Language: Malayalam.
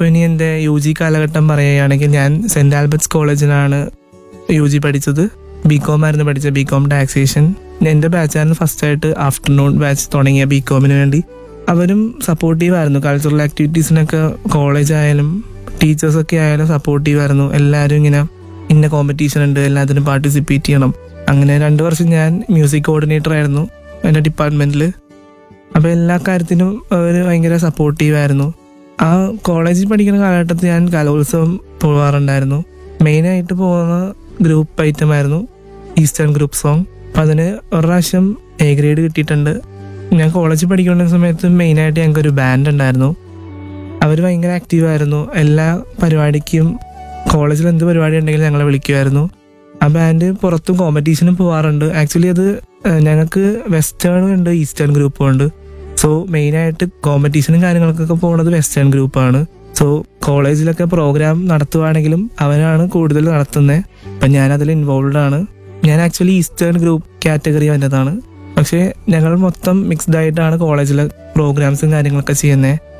ഇപ്പോൾ ഇനി എൻ്റെ യു ജി കാലഘട്ടം പറയുകയാണെങ്കിൽ ഞാൻ സെൻറ് ആൽബർട്ട്സ് കോളേജിലാണ് യു ജി പഠിച്ചത് ബി കോം ആയിരുന്നു പഠിച്ചത് ബി കോം ടാക്സേഷൻ എൻ്റെ ബാച്ചായിരുന്നു ഫസ്റ്റ് ആയിട്ട് ആഫ്റ്റർനൂൺ ബാച്ച് തുടങ്ങിയ ബി കോമിന് വേണ്ടി അവരും സപ്പോർട്ടീവ് ആയിരുന്നു കൾച്ചറൽ ആക്ടിവിറ്റീസിനൊക്കെ കോളേജ് ആയാലും ടീച്ചേഴ്സൊക്കെ ആയാലും സപ്പോർട്ടീവ് ആയിരുന്നു എല്ലാവരും ഇങ്ങനെ ഇന്ന കോമ്പറ്റീഷൻ ഉണ്ട് എല്ലാത്തിനും പാർട്ടിസിപ്പേറ്റ് ചെയ്യണം അങ്ങനെ രണ്ട് വർഷം ഞാൻ മ്യൂസിക് കോർഡിനേറ്റർ ആയിരുന്നു എൻ്റെ ഡിപ്പാർട്ട്മെൻറ്റിൽ അപ്പോൾ എല്ലാ കാര്യത്തിനും അവർ ഭയങ്കര സപ്പോർട്ടീവ് ആയിരുന്നു ആ കോളേജിൽ പഠിക്കുന്ന കാലഘട്ടത്തിൽ ഞാൻ കലോത്സവം പോകാറുണ്ടായിരുന്നു മെയിനായിട്ട് പോകുന്ന ഗ്രൂപ്പ് ഐറ്റം ആയിരുന്നു ഈസ്റ്റേൺ ഗ്രൂപ്പ് സോങ് അപ്പം അതിന് ഒരു പ്രാവശ്യം എ ഗ്രേഡ് കിട്ടിയിട്ടുണ്ട് ഞാൻ കോളേജിൽ പഠിക്കുന്ന സമയത്ത് മെയിനായിട്ട് ഞങ്ങൾക്ക് ഒരു ബാൻഡ് ഉണ്ടായിരുന്നു അവർ ഭയങ്കര ആക്റ്റീവ് ആയിരുന്നു എല്ലാ പരിപാടിക്കും കോളേജിൽ എന്ത് പരിപാടി ഉണ്ടെങ്കിലും ഞങ്ങളെ വിളിക്കുമായിരുന്നു ആ ബാൻഡ് പുറത്തും കോമ്പറ്റീഷനും പോകാറുണ്ട് ആക്ച്വലി അത് ഏഹ്, ഞങ്ങൾക്ക് വെസ്റ്റേണും ഉണ്ട് ഈസ്റ്റേൺ ഗ്രൂപ്പും ഉണ്ട് സോ മെയിനായിട്ട് കോമ്പറ്റീഷനും കാര്യങ്ങൾക്കൊക്കെ പോകുന്നത് വെസ്റ്റേൺ ഗ്രൂപ്പാണ് സോ കോളേജിലൊക്കെ പ്രോഗ്രാം നടത്തുവാണെങ്കിലും അവരാണ് കൂടുതൽ നടത്തുന്നത് അപ്പം ഞാൻ അതിൽ ഇൻവോൾവ് ആണ് ഞാൻ ആക്ച്വലി ഈസ്റ്റേൺ ഗ്രൂപ്പ് കാറ്റഗറി വന്നതാണ് പക്ഷേ ഞങ്ങൾ മൊത്തം മിക്സ്ഡ് ആയിട്ടാണ് കോളേജിലെ പ്രോഗ്രാംസും കാര്യങ്ങളൊക്കെ ചെയ്യുന്നത്